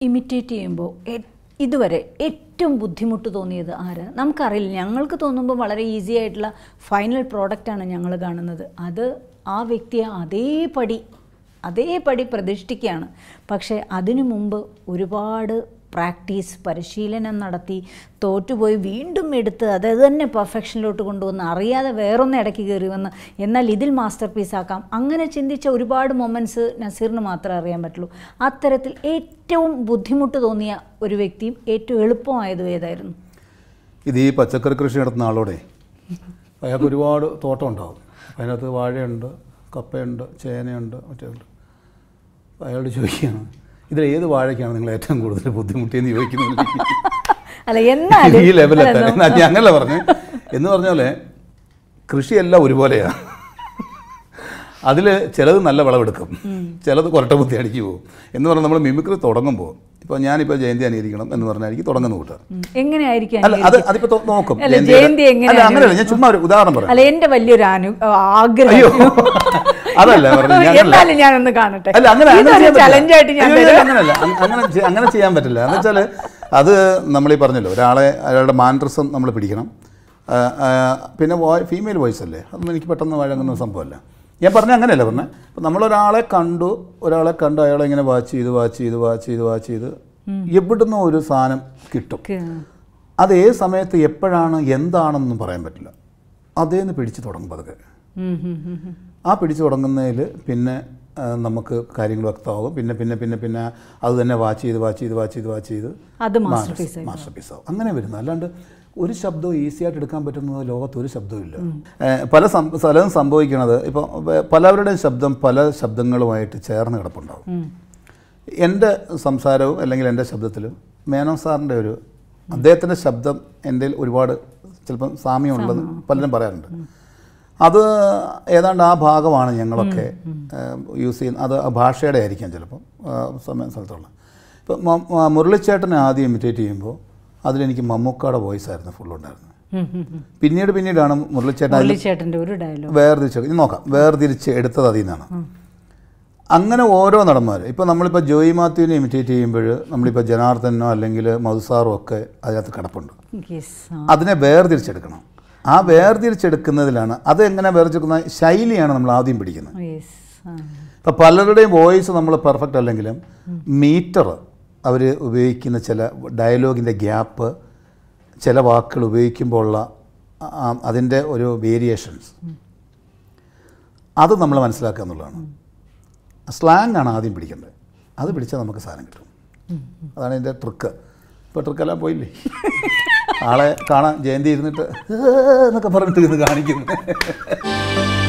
Imitate ചെയ്യുമ്പോൾ ഇതുവരെ ഏറ്റവും ബുദ്ധിമുട്ട് തോന്നിയത് ആര് നമുക്കറിയില്ല ഞങ്ങൾക്ക് തോന്നുമ്പോൾ വളരെ ഈസി ആയിട്ടുള്ള ഫൈനൽ പ്രോഡക്റ്റാണ് ഞങ്ങൾ കാണുന്നത് അത് ആ വ്യക്തിയെ അതേപടി അതേപടി പ്രതിഷ്ഠിക്കുകയാണ് പക്ഷേ അതിനു മുമ്പ് ഒരുപാട് പ്രാക്ടീസ് പരിശീലനം നടത്തി തോറ്റുപോയി വീണ്ടും എടുത്ത് അത് തന്നെ പെർഫെക്ഷനിലോട്ട് കൊണ്ടുവന്ന് അറിയാതെ വേറൊന്ന് ഇടയ്ക്ക് കയറി വന്ന് എന്നാൽ ഇതിൽ മാസ്റ്റർ പീസ് ആക്കാം അങ്ങനെ ചിന്തിച്ച ഒരുപാട് മൊമെൻറ്റ്സ് നസീറിന് മാത്രമേ അറിയാൻ പറ്റുള്ളൂ അത്തരത്തിൽ ഏറ്റവും ബുദ്ധിമുട്ട് തോന്നിയ ഒരു വ്യക്തിയും ഏറ്റവും എളുപ്പമായതും ഏതായിരുന്നു ഇത് ഈ പച്ചക്കറി കൃഷി നടത്തുന്ന ആളോടെ അയാൾക്ക് ഒരുപാട് തോട്ടം ഉണ്ടാവും അതിനകത്ത് വാഴയുണ്ട് കപ്പയുണ്ട് ചേനയുണ്ട് മറ്റുണ്ട് അപ്പോൾ അയാളോട് ചോദിക്കുകയാണ് ഇതിൽ ഏത് വാഴയ്ക്കാണ് നിങ്ങൾ ഏറ്റവും കൂടുതൽ ബുദ്ധിമുട്ടിയെന്ന് ചോദിക്കുന്നത് അല്ല എന്നാലും ഈ ലെവലെത്താൻ എന്നാൽ ഞങ്ങളല്ല പറഞ്ഞു എന്ന് പറഞ്ഞ പോലെ കൃഷിയെല്ലാം ഒരുപോലെയാണ് അതിൽ ചിലത് നല്ല വിളവെടുക്കും ചിലത് കൊരട്ട ബുദ്ധി അടിച്ചു പോകും എന്ന് പറഞ്ഞാൽ നമ്മൾ മിമിക്രി തുടങ്ങുമ്പോൾ ഇപ്പോൾ ഞാനിപ്പോൾ ജയന്തി അനുകരിക്കണം എന്ന് പറഞ്ഞാൽ എനിക്ക് തുടങ്ങുന്ന കൂട്ടുക ഉം, എങ്ങനെയായിരിക്കും അല്ല അത് അതിപ്പോൾ തോ- നോക്കും അല്ല, ജയന്തിയുടെ- ജയന്തി എങ്ങനെ അല്ല അങ്ങനെയല്ല ഞാൻ ചുമ്മാ ഒരു ഉദാഹരണം പറയാം അല്ല എൻ്റെ വലിയൊരു അനു ആഗ്രഹം അയ്യോ അതല്ല പറഞ്ഞു ഞാനല്ല എന്നാലും ഞാനൊന്ന് കാണട്ടെ അല്ല അങ്ങനെ അങ്ങനെ ഇതൊരു ചെയ്യാൻ challenge ആയിട്ട് ഞാൻ പറ്റില്ല. അയ്യോ, തരാം. അങ്ങനെയല്ല അങ് അങ്ങനെ ചെ- അങ്ങനെ ചെയ്യാൻ പറ്റില്ല എന്ന് വെച്ചാൽ അത് നമ്മളീ പറഞ്ഞല്ലോ ഒരാളെ അയാളുടെ മാൻഡ്രസം നമ്മൾ പിടിക്കണം ആ, ആ, പിന്നെ വോയ് ഫീമെയിൽ വോയിസ് അല്ലേ അതൊന്നും എനിക്ക് പെട്ടെന്ന് വഴങ്ങുന്ന സംഭവമല്ല ഞാൻ പറഞ്ഞ അങ്ങനെയല്ല പറഞ്ഞത് അപ്പം നമ്മളൊരാളെ കണ്ടു ഒരാളെ കണ്ടു അയാളെ ഇങ്ങനെ വാച്ച് ചെയ്ത് വാച്ച് ചെയ്ത് വാച്ച് ചെയ്ത് വാച്ച് ചെയ്ത് എവിടുന്ന് ഒരു സാധനം കിട്ടും ക്ക്. അത് ഏത് സമയത്ത് എപ്പോഴാണ് എന്താണെന്നൊന്നും പറയാൻ പറ്റില്ല അതേന്ന് പിടിച്ച് തുടങ്ങും പതുക്കെ ഉം, ഉം, ഉം, ഉം. ആ പിടിച്ചു തുടങ്ങുന്നതിൽ പിന്നെ ആ, നമുക്ക് കാര്യങ്ങൾ വ്യക്തമാകും പിന്നെ പിന്നെ പിന്നെ പിന്നെ അത് തന്നെ വാച്ച് ചെയ്ത് വാച്ച് ചെയ്ത് വാച്ച് ചെയ്ത് വാച്ച് ചെയ്ത് അത് മാസ്റ്റർ പീസ് ആയി മാസ്റ്റർ പീസ് ആവും അങ്ങനെ വരുന്നത് അല്ലാണ്ട് ഒരു ശബ്ദവും ഈസി ആയിട്ട് എടുക്കാൻ പറ്റുന്നത് ലോകത്ത് ഒരു ശബ്ദവും ഇല്ല ഏ, പല സം സ്ഥലവും സംഭവിക്കുന്നത് ഇപ്പോൾ പലവരുടെയും ശബ്ദം പല ശബ്ദങ്ങളുമായിട്ട് ചേർന്ന് കിടപ്പുണ്ടാവും ഉം. എൻ്റെ സംസാരവും അല്ലെങ്കിൽ എൻ്റെ ശബ്ദത്തിലും മേനോ സാറിൻ്റെ ഒരു അദ്ദേഹത്തിൻ്റെ ശബ്ദം എൻ്റെ ഒരുപാട് ചിലപ്പം സാമ്യമുണ്ടെന്ന് പലരും പറയാറുണ്ട് അത് ഏതാണ്ട് ആ ഭാഗമാണ് ഞങ്ങളൊക്കെ യൂസ് ചെയ്യുന്നത് അത് ആ ഭാഷയുടെ ആയിരിക്കാം ചിലപ്പം ആ, സമയം സ്ഥലത്തുള്ള ഇപ്പം മ- മ- മുരളിച്ചേട്ടനെ ആദ്യം ഇമിറ്റേറ്റ് ചെയ്യുമ്പോൾ അതിലെനിക്ക് മമ്മൂക്കാടെ വോയിസ് ആയിരുന്നു ഫുൾ ഉണ്ടായിരുന്നത് ഉം, ഉം, ഉം. പിന്നീട് പിന്നീടാണ് മുരളിച്ചേട്ടൻ അതിൽ മുരളിച്ചേട്ടൻ്റെ ഒരു ഡയലോഗ് വേർതിരിച്ച് ഇനി നോക്കാം വേർതിരിച്ച് എടുത്തത് അതിൽ നിന്നാണ് അങ്ങനെ ഓരോ നടന്മാർ ഇപ്പോൾ നമ്മളിപ്പോൾ ജോയി മാത്യുവിനെ ഇമിറ്റേറ്റ് ചെയ്യുമ്പോൾ നമ്മളിപ്പോൾ ജനാർദ്ദനോ അല്ലെങ്കിൽ മധുസാറോ ഒക്കെ അതിനകത്ത് കിടപ്പുണ്ട് യെസ് അതിനെ വേർതിരിച്ചെടുക്കണം ആ വേർതിരിച്ചെടുക്കുന്നതിലാണ് അത് എങ്ങനെ വേർതിരിക്കുന്ന ശൈലിയാണ് നമ്മൾ ആദ്യം പിടിക്കുന്നത് യെസ് ഇപ്പോൾ പലരുടെയും വോയിസ് നമ്മൾ പെർഫെക്റ്റ് അല്ലെങ്കിലും മീറ്റർ അവർ ഉപയോഗിക്കുന്ന ചില ഡയലോഗിൻ്റെ ഗ്യാപ്പ് ചില വാക്കുകൾ ഉപയോഗിക്കുമ്പോൾ ഉള്ള ആ- അതിൻ്റെ ഒരു വേരിയേഷൻസ് അത് നമ്മൾ മനസ്സിലാക്കുക എന്നുള്ളതാണ് സ്ലാങ് ആണ് ആദ്യം പിടിക്കേണ്ടത് അത് പിടിച്ചാൽ നമുക്ക് സാധനം കിട്ടും അതാണ് എൻ്റെ ട്രിക്ക് ഇപ്പോൾ ട്രിക്കെല്ലാം പോയില്ലേ ആളെ കാണാൻ ജയന്തി ഇരുന്നിട്ട് "ഏ" എന്നൊക്കെ പറഞ്ഞിട്ട് ഇത് കാണിക്കുന്നു